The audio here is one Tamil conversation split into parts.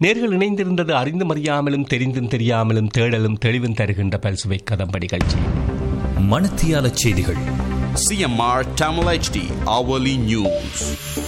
நேர்கள் இணைந்திருந்தது அறிந்தும் அறியாமலும் தெரிந்தும் தெரியாமலும் தேடலும் தெளிவும் தருகின்ற பல்சுவை கதம்ப நிகழ்ச்சி மணத்தியால செய்திகள் CMR Tamil HD hourly news.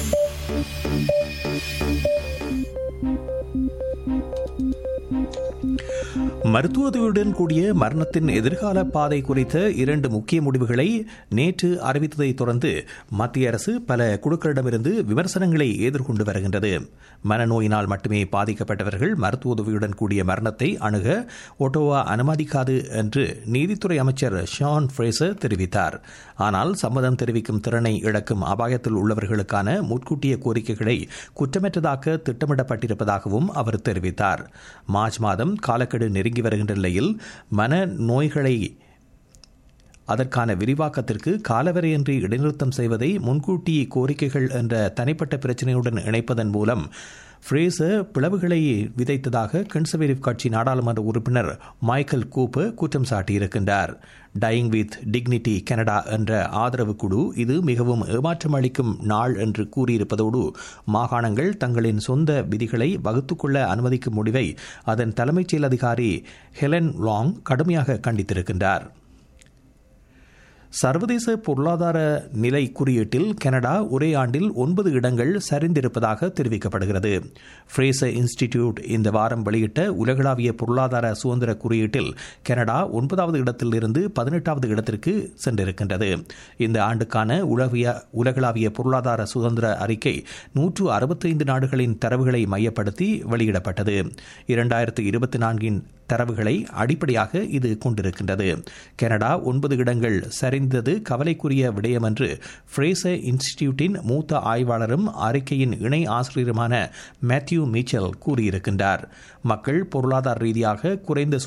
மருத்துவத்துடன் கூடிய மரணத்தின் எதிர்கால பாதை குறித்த இரண்டு முக்கிய முடிவுகளை நேற்று அறிவித்ததை தொடர்ந்து மத்திய அரசு பல குழுக்களிடமிருந்து விமர்சனங்களை எதிர்கொண்டு வருகின்றது மனநோயினால் மட்டுமே பாதிக்கப்பட்டவர்கள் மருத்துவ உதவியுடன் கூடிய மரணத்தை அணுக ஒட்டோவா அனுமதிக்காது என்று நீதித்துறை அமைச்சர் ஷான் ஃப்ரேசர் தெரிவித்தார் ஆனால் சம்மதம் தெரிவிக்கும் திறனை இழக்கும் அபாயத்தில் உள்ளவர்களுக்கான முன்கூட்டிய கோரிக்கைகளை குற்றமற்றதாக்க திட்டமிடப்பட்டிருப்பதாகவும் அவர் தெரிவித்தார் மார்ச் மாதம் காலக்கெடு நெருங்கி வருகின்ற நிலையில் மன நோய்களை அதற்கான விரிவாக்கத்திற்கு காலவரையின்றி இடைநிறுத்தம் செய்வதை முன்கூட்டி கோரிக்கைகள் என்ற தனிப்பட்ட பிரச்சினையுடன் இணைப்பதன் மூலம் ஃப்ரேசர் பிளவுகளை விதைத்ததாக கன்சர்வேட்டிவ் கட்சி நாடாளுமன்ற உறுப்பினர் மைக்கேல் கூப்பர் குற்றம் சாட்டியிருக்கின்றார் டையிங் வித் டிக்னிட்டி கனடா என்ற ஆதரவு குழு இது மிகவும் ஏமாற்றம் அளிக்கும் நாள் என்று கூறியிருப்பதோடு மாகாணங்கள் தங்களின் சொந்த விதிகளை வகுத்துக்கொள்ள அனுமதிக்கும் முடிவை அதன் தலைமைச் செயல் அதிகாரி ஹெலன் லாங் கடுமையாக கண்டித்திருக்கின்றார் சர்வதேச பொருளாதார நிலை குறியீட்டில் கனடா ஒரே ஆண்டில் ஒன்பது இடங்கள் சரிந்திருப்பதாக தெரிவிக்கப்படுகிறது ஃப்ரேசர் இன்ஸ்டிடியூட் இந்த வாரம் வெளியிட்ட உலகளாவிய பொருளாதார சுதந்திர குறியீட்டில் கனடா ஒன்பதாவது இடத்திலிருந்து பதினெட்டாவது இடத்திற்கு சென்றிருக்கின்றது இந்த ஆண்டுக்கான உலகிய உலகளாவிய பொருளாதார சுதந்திர அறிக்கை நூற்று அறுபத்தைந்து நாடுகளின் தரவுகளை மையப்படுத்தி வெளியிடப்பட்டது இரண்டாயிரத்து இருபத்தி நான்கின் தரவுகளை அடிப்படையாக இது கொண்டிருக்கின்றது கனடா ஒன்பது இடங்கள் சரிந்தது கவலைக்குரிய விடயம் என்று ஃப்ரேசர் இன்ஸ்டிடியூட்டின் மூத்த ஆய்வாளரும் அறிக்கையின் இணை ஆசிரியருமான மேத்யூ மீச்சல் கூறியிருக்கின்றார் மக்கள் பொருளாதார ரீதியாக குறைந்த